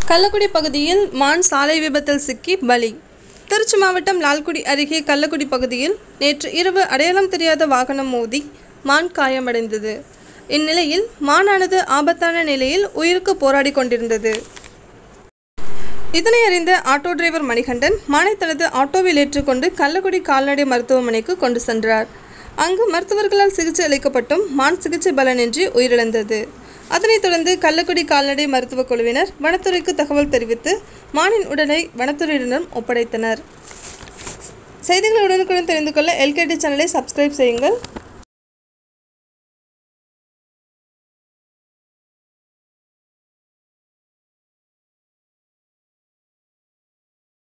கள்ளக்குடி பகுதியில் மான் சாலை விபத்தில் சிக்கி பலி திருச்சி மாவட்டம் லால்குடி அருகே கள்ளக்குடி பகுதியில் நேற்று இரவு அடையாளம் தெரியாத வாகனம் மோதி மான் காயமடைந்தது இந்நிலையில் மானானது ஆபத்தான நிலையில் உயிருக்கு போராடி கொண்டிருந்தது இதனை அறிந்த ஆட்டோ டிரைவர் மணிகண்டன் மானை தனது ஆட்டோவில் ஏற்றுக்கொண்டு கள்ளக்குடி கால்நடை மருத்துவமனைக்கு கொண்டு சென்றார் அங்கு மருத்துவர்களால் சிகிச்சை அளிக்கப்பட்டும் மான் சிகிச்சை பலனின்றி உயிரிழந்தது அதனைத் தொடர்ந்து கள்ளக்குடி கால்நடை மருத்துவக் குழுவினர் வனத்துறைக்கு தகவல் தெரிவித்து மானின் உடலை வனத்துறையினரிடம் ஒப்படைத்தனர் செய்திகளை உடனுக்குடன் தெரிந்து கொள்ள எல்கேடி சேனலை சப்ஸ்கிரைப் செய்யுங்கள்